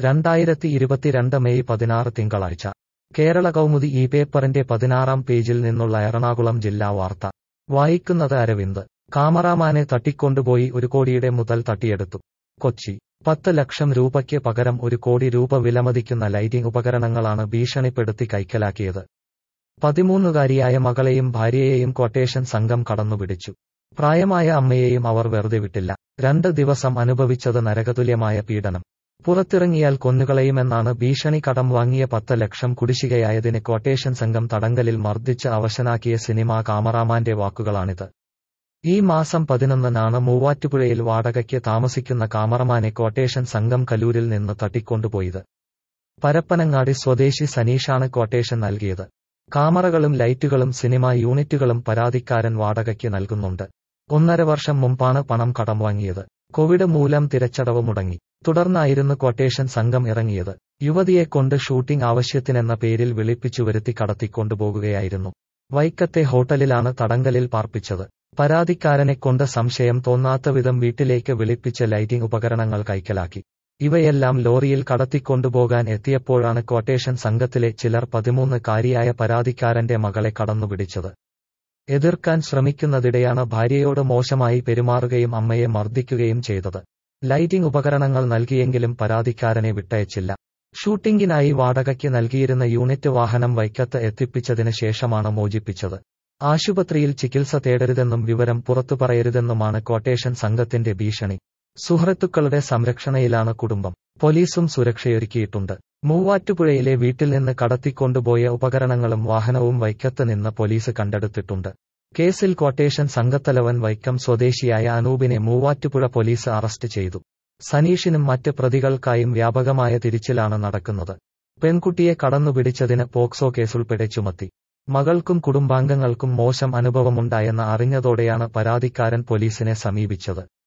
രണ്ടായിരത്തി ഇരുപത്തിരണ്ട് മെയ് പതിനാറ് തിങ്കളാഴ്ച കേരള കൗമുദി ഈ പേപ്പറിന്റെ പതിനാറാം പേജിൽ നിന്നുള്ള എറണാകുളം ജില്ലാ വാർത്ത വായിക്കുന്നത് അരവിന്ദ് കാമറാമാനെ തട്ടിക്കൊണ്ടുപോയി ഒരു കോടിയുടെ മുതൽ തട്ടിയെടുത്തു കൊച്ചി പത്ത് ലക്ഷം രൂപയ്ക്ക് പകരം ഒരു കോടി രൂപ വിലമതിക്കുന്ന ലൈറ്റിംഗ് ഉപകരണങ്ങളാണ് ഭീഷണിപ്പെടുത്തി കൈക്കലാക്കിയത് പതിമൂന്നുകാരിയായ മകളെയും ഭാര്യയെയും ക്വട്ടേഷൻ സംഘം കടന്നുപിടിച്ചു പ്രായമായ അമ്മയെയും അവർ വെറുതെ വിട്ടില്ല രണ്ട് ദിവസം അനുഭവിച്ചത് നരകതുല്യമായ പീഡനം പുറത്തിറങ്ങിയാൽ കൊന്നുകളയുമെന്നാണ് ഭീഷണി കടം വാങ്ങിയ പത്ത് ലക്ഷം കുടിശ്ശികയായതിന് ക്വട്ടേഷൻ സംഘം തടങ്കലിൽ മർദ്ദിച്ച് അവശനാക്കിയ സിനിമാ കാമറാമാന്റെ വാക്കുകളാണിത് ഈ മാസം പതിനൊന്നിനാണ് മൂവാറ്റുപുഴയിൽ വാടകയ്ക്ക് താമസിക്കുന്ന കാമറമാനെ ക്വട്ടേഷൻ സംഘം കലൂരിൽ നിന്ന് തട്ടിക്കൊണ്ടുപോയത് പരപ്പനങ്ങാടി സ്വദേശി സനീഷാണ് ക്വട്ടേഷൻ നൽകിയത് കാമറകളും ലൈറ്റുകളും സിനിമാ യൂണിറ്റുകളും പരാതിക്കാരൻ വാടകയ്ക്ക് നൽകുന്നുണ്ട് ഒന്നര വർഷം മുമ്പാണ് പണം കടം വാങ്ങിയത് കോവിഡ് മൂലം തിരച്ചടവ് മുടങ്ങി തുടർന്നായിരുന്നു ക്വട്ടേഷൻ സംഘം ഇറങ്ങിയത് യുവതിയെ കൊണ്ട് ഷൂട്ടിംഗ് ആവശ്യത്തിനെന്ന പേരിൽ വിളിപ്പിച്ചു വരുത്തി കടത്തിക്കൊണ്ടുപോകുകയായിരുന്നു വൈക്കത്തെ ഹോട്ടലിലാണ് തടങ്കലിൽ പാർപ്പിച്ചത് പരാതിക്കാരനെ കൊണ്ട് സംശയം തോന്നാത്ത വിധം വീട്ടിലേക്ക് വിളിപ്പിച്ച് ലൈറ്റിംഗ് ഉപകരണങ്ങൾ കൈക്കലാക്കി ഇവയെല്ലാം ലോറിയിൽ കടത്തിക്കൊണ്ടുപോകാൻ എത്തിയപ്പോഴാണ് ക്വട്ടേഷൻ സംഘത്തിലെ ചിലർ പതിമൂന്ന് കാരിയായ പരാതിക്കാരന്റെ മകളെ കടന്നുപിടിച്ചത് എതിർക്കാൻ ശ്രമിക്കുന്നതിടെയാണ് ഭാര്യയോട് മോശമായി പെരുമാറുകയും അമ്മയെ മർദ്ദിക്കുകയും ചെയ്തത് ലൈറ്റിംഗ് ഉപകരണങ്ങൾ നൽകിയെങ്കിലും പരാതിക്കാരനെ വിട്ടയച്ചില്ല ഷൂട്ടിംഗിനായി വാടകയ്ക്ക് നൽകിയിരുന്ന യൂണിറ്റ് വാഹനം വൈക്കത്ത് എത്തിപ്പിച്ചതിന് ശേഷമാണ് മോചിപ്പിച്ചത് ആശുപത്രിയിൽ ചികിത്സ തേടരുതെന്നും വിവരം പുറത്തു പറയരുതെന്നുമാണ് ക്വട്ടേഷൻ സംഘത്തിന്റെ ഭീഷണി സുഹൃത്തുക്കളുടെ സംരക്ഷണയിലാണ് കുടുംബം പോലീസും സുരക്ഷയൊരുക്കിയിട്ടുണ്ട് മൂവാറ്റുപുഴയിലെ വീട്ടിൽ നിന്ന് കടത്തിക്കൊണ്ടുപോയ ഉപകരണങ്ങളും വാഹനവും വൈക്കത്ത് നിന്ന് പോലീസ് കണ്ടെടുത്തിട്ടുണ്ട് കേസിൽ ക്വട്ടേഷൻ സംഘത്തലവൻ വൈക്കം സ്വദേശിയായ അനൂപിനെ മൂവാറ്റുപുഴ പോലീസ് അറസ്റ്റ് ചെയ്തു സനീഷിനും മറ്റ് പ്രതികൾക്കായും വ്യാപകമായ തിരിച്ചിലാണ് നടക്കുന്നത് പെൺകുട്ടിയെ കടന്നുപിടിച്ചതിന് പോക്സോ കേസുൾപ്പെടെ ചുമത്തി മകൾക്കും കുടുംബാംഗങ്ങൾക്കും മോശം അനുഭവമുണ്ടായെന്ന് അറിഞ്ഞതോടെയാണ് പരാതിക്കാരൻ പോലീസിനെ സമീപിച്ചത്